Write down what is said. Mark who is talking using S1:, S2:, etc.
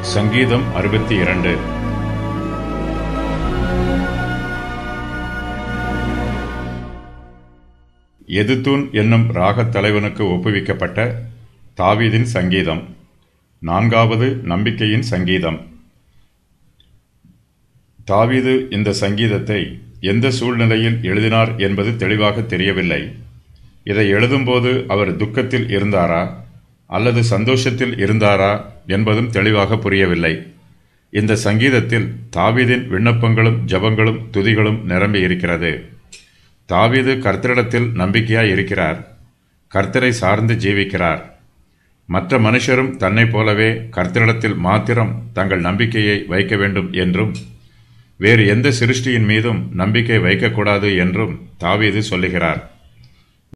S1: சங்கீதம் அறுபத்தி இரண்டு எதுத்தூன் என்னும் ராகத் தலைவனுக்கு ஒப்புவிக்கப்பட்ட தாவீதின் சங்கீதம் நான்காவது நம்பிக்கையின் சங்கீதம் தாவீது இந்த சங்கீதத்தை எந்த சூழ்நிலையில் எழுதினார் என்பது தெளிவாக தெரியவில்லை இதை எழுதும்போது அவர் துக்கத்தில் இருந்தாரா அல்லது சந்தோஷத்தில் இருந்தாரா என்பதும் தெளிவாக புரியவில்லை இந்த சங்கீதத்தில் தாவீதின் விண்ணப்பங்களும் ஜபங்களும் துதிகளும் நிரம்பி இருக்கிறது தாவீது கர்த்தரிடத்தில் நம்பிக்கையாய் இருக்கிறார் கர்த்தரை சார்ந்து ஜீவிக்கிறார் மற்ற மனுஷரும் தன்னைப் போலவே கர்த்தரிடத்தில் மாத்திரம் தங்கள் நம்பிக்கையை வைக்க வேண்டும் என்றும் வேறு எந்த சிருஷ்டியின் மீதும் நம்பிக்கை வைக்கக்கூடாது என்றும் தாவீது சொல்லுகிறார்